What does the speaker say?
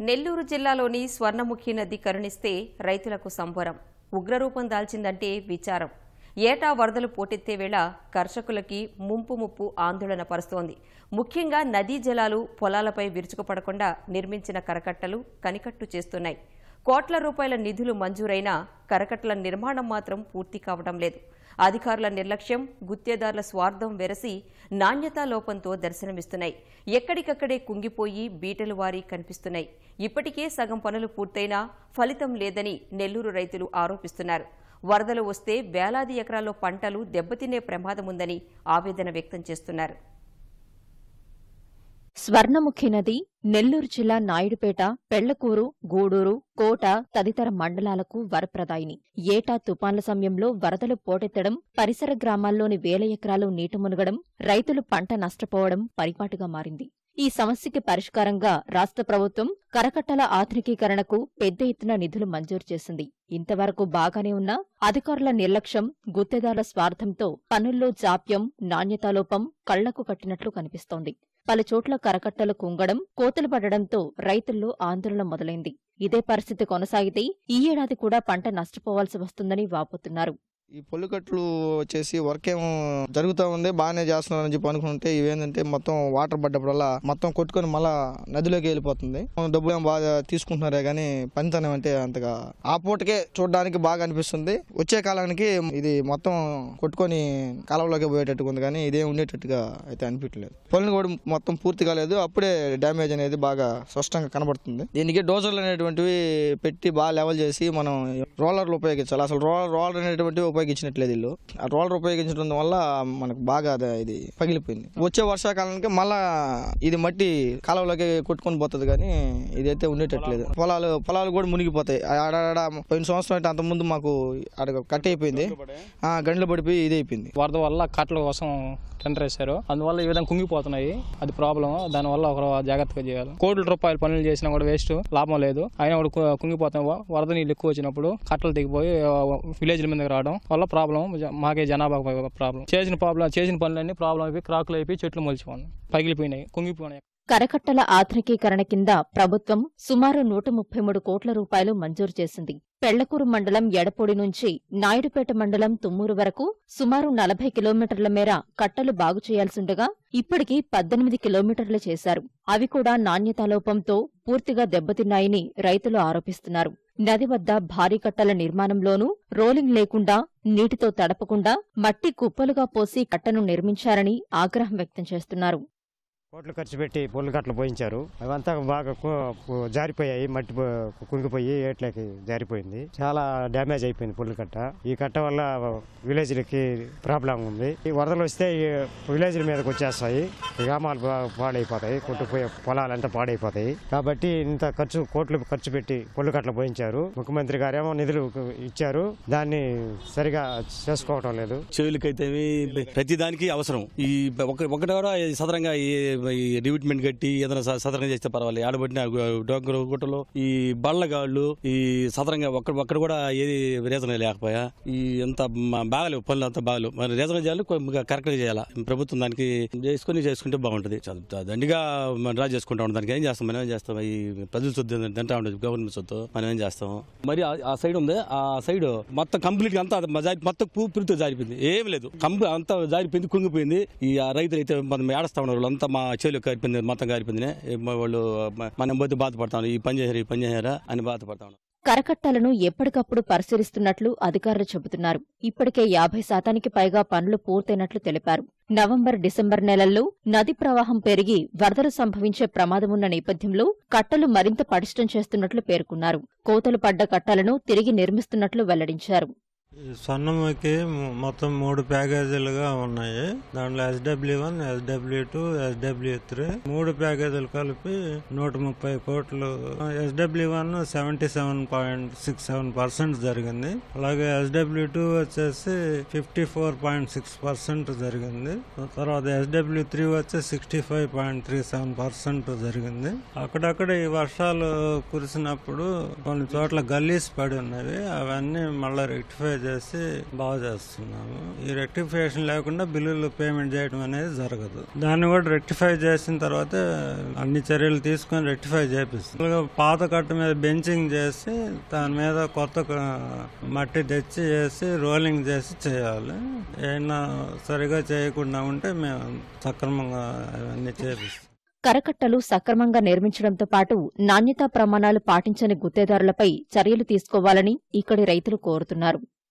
నెల్లూరు జిల్లాలోని స్వర్ణముఖి నది కరుణిస్తే రైతులకు సంబరం ఉగ్రరూపం దాల్చిందంటే విచారం ఏటా వరదలు పోటెత్తే వేళ కర్షకులకి ముంపు ముప్పు ఆందోళన పరుస్తోంది ముఖ్యంగా నదీ జలాలు పొలాలపై విరుచుకుపడకుండా నిర్మించిన కరకట్టలు కనికట్టు చేస్తున్నాయి కోట్ల రూపాయల నిధులు మంజూరైనా కరకట్టల నిర్మాణం మాత్రం పూర్తి కావడం లేదు అధికారుల నిర్లక్ష్యం గుత్తేదారుల స్వార్థం వెరసి నాణ్యతా లోపంతో దర్శనమిస్తున్నాయి ఎక్కడికక్కడే కుంగిపోయి బీటలు వారి కనిపిస్తున్నాయి ఇప్పటికే సగం పనులు పూర్తయినా ఫలితం లేదని నెల్లూరు రైతులు ఆరోపిస్తున్నారు వరదలు వస్తే వేలాది ఎకరాల్లో పంటలు దెబ్బతినే ప్రమాదముందని ఆవేదన వ్యక్తం చేస్తున్నారు స్వర్ణముఖి నది నెల్లూరు జిల్లా నాయుడుపేట పెళ్లకూరు గూడూరు కోట తదితర మండలాలకు వరప్రదాయిని ఏటా తుపాన్ల సమయంలో వరదలు పోటెత్తడం పరిసర గ్రామాల్లోని వేల ఎకరాలు నీట మునగడం రైతులు పంట నష్టపోవడం పరిపాటుగా మారింది ఈ సమస్యకి పరిష్కారంగా రాష్ట్ర ప్రభుత్వం కరకట్టల ఆధునికీకరణకు పెద్ద ఎత్తున నిధులు మంజూరు చేసింది ఇంతవరకు బాగానే ఉన్నా అధికారుల నిర్లక్ష్యం గుత్తేదారుల స్వార్థంతో పనుల్లో జాప్యం నాణ్యతాలోపం కళ్లకు కట్టినట్లు కనిపిస్తోంది పలుచోట్ల కరకట్టలు కుంగడం కోతలు పడడంతో రైతుల్లో ఆందోళన మొదలైంది ఇదే పరిస్థితి కొనసాగితే ఈ ఏడాది కూడా పంట నష్టపోవాల్సి వస్తుందని వాపోతున్నారు ఈ పొల్లుకట్లు వచ్చేసి వర్క్ ఏమో జరుగుతూ ఉంది బాగానే చేస్తున్నారని చెప్పి అనుకుంటే ఇవేంటంటే మొత్తం వాటర్ పడ్డప్పుడల్లా మొత్తం కొట్టుకొని మళ్ళా నదిలోకి వెళ్ళిపోతుంది డబ్బులు ఏమో బాగా తీసుకుంటున్నారే కానీ పనితనం అంటే అంతగా ఆ పూటకే చూడడానికి బాగా అనిపిస్తుంది వచ్చే కాలానికి ఇది మొత్తం కొట్టుకొని కాలంలోకి పోయేటట్టుగా ఉంది కానీ ఇదే ఉండేటట్టుగా అయితే అనిపించలేదు పొలం కూడా మొత్తం పూర్తి కాలేదు అప్పుడే డ్యామేజ్ అనేది బాగా స్పష్టంగా కనబడుతుంది దీనికి డోజర్లు అనేటువంటివి పెట్టి బాగా లెవెల్ చేసి మనం రోలర్లు ఉపయోగించాలి అసలు రోలర్ రోలర్ అనేటువంటివి ఉపయోగించినట్లేదు వీళ్ళు ఆ రోలర్ ఉపయోగించడం వల్ల మనకు బాగా అది ఇది పగిలిపోయింది వచ్చే వర్షాకాలానికి మళ్ళా ఇది మట్టి కాలువలోకి కొట్టుకొని పోతుంది కానీ ఇదైతే ఉండేటట్లేదు పొలాలు పొలాలు కూడా మునిగిపోతాయి ఆడాడ పోయిన సంవత్సరం అయితే అంతకుముందు మాకు ఆడ కట్ అయిపోయింది ఆ, గండ్లు పడిపోయి ఇది అయిపోయింది వరద వల్ల కట్టల కోసం టెండర్ వేశారు అందువల్ల ఈ విధంగా కుంగిపోతున్నాయి అది ప్రాబ్లం దానివల్ల ఒక జాగ్రత్తగా చేయాలి కోట్ల రూపాయలు పనులు చేసినా కూడా వేస్ట్ లాభం లేదు అయినా కూడా కు- కుంగిపోతున్నాయి వ- వరద నీళ్ళు ఎక్కువ వచ్చినప్పుడు కట్టలు దిగిపోయి విలేజ్ల మీదకి రావడం వల్ల ప్రాబ్లం మాకే జనాభా ప్రాబ్లం చేసిన ప్రాబ్లం చేసిన పనులన్నీ ప్రాబ్లం అయిపోయి క్రాకులు అయిపోయి చెట్లు మొలిచిపోయినాయి పగిలిపోయినాయి కుంగిపోయినాయి కరకట్టల ఆధునికీకరణ కింద ప్రభుత్వం సుమారు నూట ముప్పై మూడు కోట్ల రూపాయలు మంజూరు చేసింది పెళ్లకూరు మండలం ఎడపొడి నుంచి నాయుడుపేట మండలం తుమ్మూరు వరకు సుమారు నలభై కిలోమీటర్ల మేర కట్టలు బాగు చేయాల్సుండగా ఇప్పటికీ పద్దెనిమిది కిలోమీటర్లు చేశారు అవి కూడా నాణ్యతాలోపంతో పూర్తిగా దెబ్బతిన్నాయని రైతులు ఆరోపిస్తున్నారు నది వద్ద భారీ కట్టల నిర్మాణంలోనూ రోలింగ్ లేకుండా నీటితో తడపకుండా మట్టి కుప్పలుగా పోసి కట్టను నిర్మించారని ఆగ్రహం వ్యక్తం చేస్తున్నారు కోట్లు ఖర్చు పెట్టి పొల్లు కట్టలు పోయించారు అవంతా బాగా కు- కు- జారిపోయాయి మట్టి పో- కుంగిపోయి ఏట్లకి జారిపోయింది చాలా డ్యామేజ్ అయిపోయింది పొల్లు కట్ట ఈ కట్ట వల్ల విలేజ్లకి ప్రాబ్లం ఉంది ఈ వరదలు వస్తే ఈ విలేజ్ల మీదకి వచ్చేస్తాయి గ్రామాలు బా- పాడైపోతాయి కొట్టుకుపోయే పొలాలంతా పాడైపోతాయి కాబట్టి ఇంత ఖర్చు కోట్లు ఖర్చు పెట్టి పొల్లు కట్టలు పోయించారు ముఖ్యమంత్రి గారేమో నిధులు ఇచ్చారు దాన్ని సరిగా చేసుకోవటం లేదు చెవులకైతే ప్రతి దానికి అవసరం ఈ ఒక ఒకటి కూడా ఈ సదరంగా ఈ ఈ రివిట్మెంట్ కట్టి ఏదైనా స- సదరంగా చేస్తే పర్వాలేదు ఆడబట్టిన డోంగరు గుట్టలు ఈ బళ్ళగాళ్ళు ఈ సదరంగా ఒక్కడ ఒక్కడ కూడా ఏది రీజన్ లేకపోయా ఈ ఎంత మ- బాగాలేవు పనులు అంతా బాగాలేవు మరి రీజన్ చేయాలి కరెక్ట్ గా చేయాలి ప్రభుత్వం దానికి చేసుకుని చేసుకుంటే బాగుంటుంది చాలా దండిగా మనం డ్రా చేసుకుంటా ఉంటాం దానికి ఏం చేస్తాం మనం ఏం చేస్తాం ఈ ప్రజల సొత్తు తింటా ఉండదు గవర్నమెంట్ సొత్తు మనం ఏం చేస్తాం మరి ఆ- ఆ సైడ్ ఉంది ఆ సైడ్ మొత్తం కంప్లీట్ గా అంతా అది జారి- మొత్తం పూర్తితో జారిపోయింది ఏం లేదు కంప్లీట్ అంతా జారిపోయింది కుంగిపోయింది ఈ ఆ రైతులు అయితే మనం ఏడుస్తా ఉన్నారు వాళ్ళు అంతా మా చేలు కారిపోయింది మొత్తం కారిపోయింది ఏ మా వాళ్ళు మ- మనం పోతే బాధపడతాం ఈ పని చేశారు ఈ పని చేశారా అని బాధపడతా ఉన్నారు కరకట్టలను ఎప్పటికప్పుడు పరిశీలిస్తున్నట్లు అధికారులు చెబుతున్నారు ఇప్పటికే యాభై శాతానికి పైగా పనులు పూర్తయినట్లు తెలిపారు నవంబర్ డిసెంబర్ నెలల్లో నది ప్రవాహం పెరిగి వరదలు సంభవించే ప్రమాదమున్న నేపథ్యంలో కట్టలు మరింత పటిష్టం చేస్తున్నట్లు పేర్కొన్నారు కోతలు పడ్డ కట్టలను తిరిగి నిర్మిస్తున్నట్లు వెల్లడించారు ఈ స్వర్ణముఖి మొ- మొత్తం మూడు ప్యాకేజీలుగా ఉన్నాయి దాంట్లో S W one S W two S W three మూడు ప్యాకేజీలు కలిపి నూట ముప్పై కోట్లు S W one seventy seven point six seven percent జరిగింది అలాగే ఎస్డబ్ల్యూ టూ వచ్చేసి fifty four point six percent జరిగింది తర్వాత ఎస్డబ్ల్యూ త్రీ వచ్చి sixty five point three seven percent జరిగింది అక్కడక్కడ ఈ వర్షాలు కురిసినప్పుడు కొన్ని చోట్ల గల్లీస్ పడి ఉన్నవి అవన్నీ మళ్ళీ రెక్టిఫై చేసి బాగు చేస్తున్నాము ఈ రెక్టిఫికేషన్ లేకుండా బిల్లులు పేమెంట్ చేయడం అనేది జరగదు దాన్ని కూడా రెక్టిఫై చేసిన తర్వాత అన్ని చర్యలు తీసుకొని రెక్టిఫై చేపిస్తాం పాత కట్ట మీద బెంచింగ్ చేసి దాని మీద కొత్త క- మట్టి తెచ్చి చేసి రోలింగ్ చేసి చేయాలి ఏమైనా సరిగా చేయకుండా ఉంటే మేము సక్రమంగా అవన్నీ చేపిస్తాం కరకట్టలు సక్రమంగా నిర్మించడంతో పాటు నాణ్యతా ప్రమాణాలు పాటించని గుత్తేదారులపై చర్యలు తీసుకోవాలని ఇక్కడి రైతులు కోరుతున్నారు